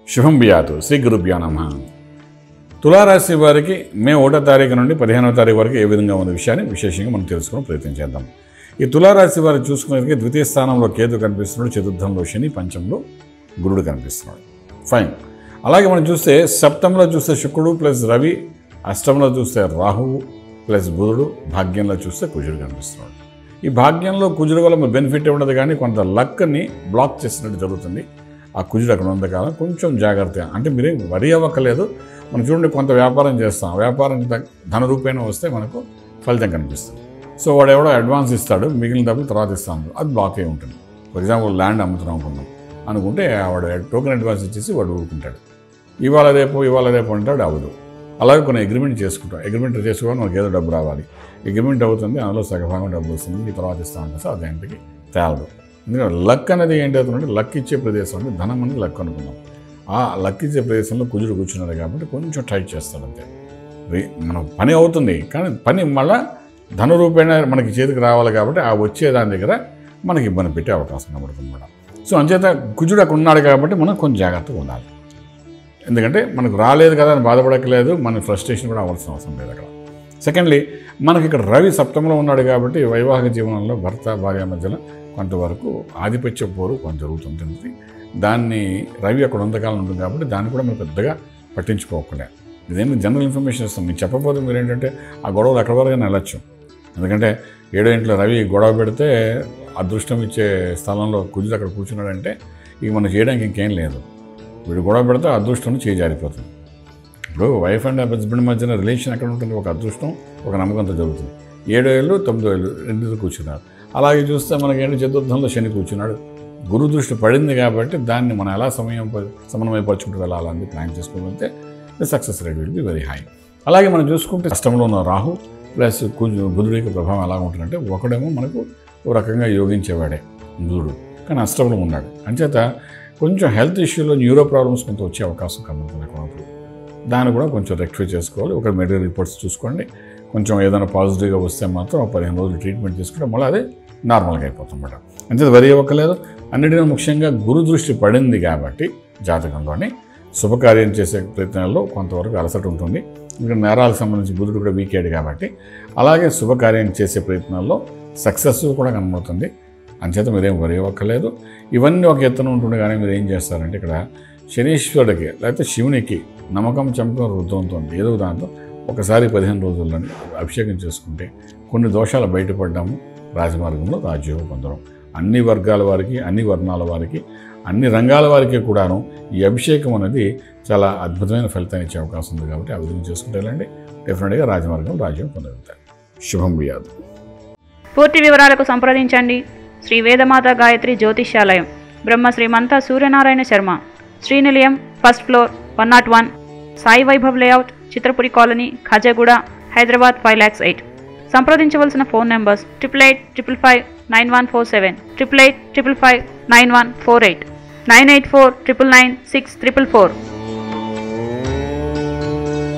శుభం బియాతు శ్రీ గురుభ్యో నమ తులారాశి వారికి మే ఒకటో తారీఖు నుండి పదిహేనవ తారీఖు వరకు ఏ విధంగా ఉన్న విషయాన్ని విశేషంగా మనం తెలుసుకుని ప్రయత్నం చేద్దాం ఈ తులారాశి వారు చూసుకునేందుకు ద్వితీయ స్థానంలో కేతు కనిపిస్తున్నాడు చతుర్థంలో శని పంచంలో గురుడు కనిపిస్తున్నాడు ఫైన్ అలాగే మనం చూస్తే సప్తంలో చూస్తే శుక్రుడు ప్లస్ రవి అష్టంలో చూస్తే రాహువు ప్లస్ బుధుడు భాగ్యంలో చూస్తే కుజుడు కనిపిస్తున్నాడు ఈ భాగ్యంలో కుజుడు వల్ల బెనిఫిట్ ఉండదు కానీ కొంత లక్ని బ్లాక్ చేసినట్టు జరుగుతుంది ఆ కుజుడు అక్కడ ఉన్నంతకాలం కొంచెం జాగ్రత్తగా అంటే మీరేం వరి అవ్వక్కలేదు మనం చూడండి కొంత వ్యాపారం చేస్తాం వ్యాపారం ద- ధన రూపేణ వస్తే మనకు ఫలితం కనిపిస్తుంది సో వాడు ఎవడో అడ్వాన్స్ ఇస్తాడు మిగిలిన డబ్బులు తర్వాత ఇస్తాను అది బ్లాక్ అయి ఉంటుంది ఫర్ ఎగ్జాంపుల్ ల్యాండ్ అమ్ముతున్నాం అనుకుందాం అనుకుంటే వాడు టోకెన్ అడ్వాన్స్ ఇచ్చేసి వాడు ఊరుకుంటాడు ఇవాళ రేపు ఇవాళ రేపు అంటాడు అవ్వదు అలాగే కొన్ని అగ్రిమెంట్ చేసుకుంటాం అగ్రిమెంట్ చేసుకోవాలి మనకి ఏదో డబ్బు రావాలి అగ్రిమెంట్ అవుతుంది అందులో సగభాగం డబ్బు వస్తుంది ఈ తర్వాత ఇస్తామంటే సార్ దానికి తేలదు ఎందుకంటే లక్ అనేది ఏంటి అవుతుందంటే లక్ ఇచ్చే ప్రదేశం అంటే ధనం అనేది లక్ అనుకున్నాం ఆ లక్ ఇచ్చే ప్రదేశంలో కుజుడు కూర్చున్నాడు కాబట్టి కొంచెం టైట్ చేస్తాడు అంతే రి- మన పని అవుతుంది కానీ పని మళ్ళా ధన రూపేణ మనకి చేతికి రావాలి కాబట్టి ఆ వచ్చే దాని దగ్గర మనకి ఇబ్బంది పెట్టే అవకాశం కనబడుతుంది మేడం సో అంచేత కుజుడు అక్కడ ఉన్నాడు కాబట్టి మనం కొంచెం జాగ్రత్తగా ఉండాలి ఎందుకంటే మనకు రాలేదు కదా అని బాధపడక్కలేదు మన ఫ్రస్ట్రేషన్ కూడా అవ్వాల్సిన అవసరం లేదు అక్కడ సెకండ్లీ మనకి ఇక్కడ రవి సప్తంలో ఉన్నాడు కాబట్టి వైవాహిక జీవనంలో భర్త భార్య మధ్యలో కొంతవరకు ఆధిపత్య పోరు కొంత జరుగుతుంటుంది దాన్ని రవి అక్కడ ఉందకాలం ఉంటుంది కాబట్టి దాన్ని కూడా మనం పెద్దగా పట్టించుకోకుండా ఇదేమి జనరల్ ఇన్ఫర్మేషన్ ఇస్తాం మీరు చెప్పకపోతే మీరు ఏంటంటే ఆ గొడవలు ఎక్కడి వరకు వెళ్ళొచ్చు ఎందుకంటే ఏడో ఇంట్లో రవి గొడవ పెడితే అదృష్టం ఇచ్చే స్థలంలో కుజుడు అక్కడ కూర్చున్నాడంటే ఇక మనం చేయడానికి ఇంకేం లేదు వీడు గొడవ పెడితే ఆ అదృష్టం చేయి జారిపోతుంది ఇప్పుడు వైఫ్ అండ్ హస్బెండ్ మధ్యన రిలేషన్ ఎక్కడ ఉంటుంది ఒక అదృష్టం ఒక నమ్మకంతో జరుగుతుంది ఏడో ఏళ్ళు తొమ్మిదో ఏళ్ళు రెండు కూర్చున్నారు అలాగే చూస్తే మనకి ఏంటి చతుర్థంలో శని కూర్చున్నాడు గురు దృష్టి పడింది కాబట్టి దాన్ని మనం ఎలా సమయం ప- సమన్వయపరుచుకుంటూ వెళ్ళాలని ప్లాన్ చేసుకోగలిగితే the success rate will be very high అలాగే మనం చూసుకుంటే అష్టంలో ఉన్న రాహు ప్లస్ కుజు బుధుడి యొక్క ప్రభావం ఎలా ఉంటుందంటే ఒకడేమో మనకు ఓ రకంగా యోగించేవాడే బుధుడు కానీ అష్టంలో ఉన్నాడు అంచేత కొంచెం హెల్త్ ఇష్యూలో న్యూరో ప్రాబ్లమ్స్ కొంత వచ్చే అవకాశం కనబడుతుంది అక్కడ దాన్ని కూడా కొంచెం రెక్టిఫై చేసుకోవాలి ఒక మెడికల్ రిపోర్ట్స్ చూసుకోండి కొంచెం ఏదైనా పాజిటివ్గా వస్తే మాత్రం ఒక పదిహేను రోజులు ట్రీట్మెంట్ చేసుకుంటే మళ్ళీ అదే నార్మల్గా అయిపోతుంది మేడం అంతే వరి అవ్వకలేదు అన్నిటిలో ముఖ్యంగా గురు దృష్టి పడింది కాబట్టి జాతకంలోని శుభకార్యం చేసే ప్రయత్నాల్లో కొంతవరకు అలసట ఉంటుంది ఇంకా నేరాలకు సంబంధించి బుధుడు కూడా వీకేడ్ కాబట్టి అలాగే శుభకార్యం చేసే ప్రయత్నాల్లో సక్సెస్ కూడా కనబడుతుంది అంచేత మీరేం వరి అవ్వక్కర్లేదు ఇవన్నీ ఒక ఎత్తున ఉంటుండగానే మీరు ఏం చేస్తారంటే ఇక్కడ శనీశ్వరుడికి లేకపోతే శివునికి నమ్మకం చమకం రుద్దంతో ఏదో దాంతో ఒకసారి పదిహేను రోజుల్లోని అభిషేకం చేసుకుంటే కొన్ని దోషాలు బయటపడ్డాము రాజమార్గంలో రాజ్యోగం పొందడం అన్ని వర్గాల వారికి అన్ని వర్ణాల వారికి అన్ని రంగాల వారికి కూడాను ఈ అభిషేకం అనేది చాలా అద్భుతమైన ఫలితాన్ని ఇచ్చే అవకాశం ఉంది కాబట్టి ఆ విధంగా చేసుకుంటే వెళ్ళండి డెఫినెట్గా రాజమార్గం రాజ్యం పొందగలుగుతారు శుభం బియాదు పూర్తి వివరాలకు సంప్రదించండి Shri Vedamata Gayatri Jyotishyalayam Brahma Srimantha Suryanarayana Sharma Srinilayam first floor one nought one Sai Vaibhav layout Chitrapuri colony Khajaguda Hyderabad five lakhs eight సంప్రదించవలసిన phone numbers triple eight triple five nine one four seven triple eight triple five nine one four eight nine eight four triple nine six triple four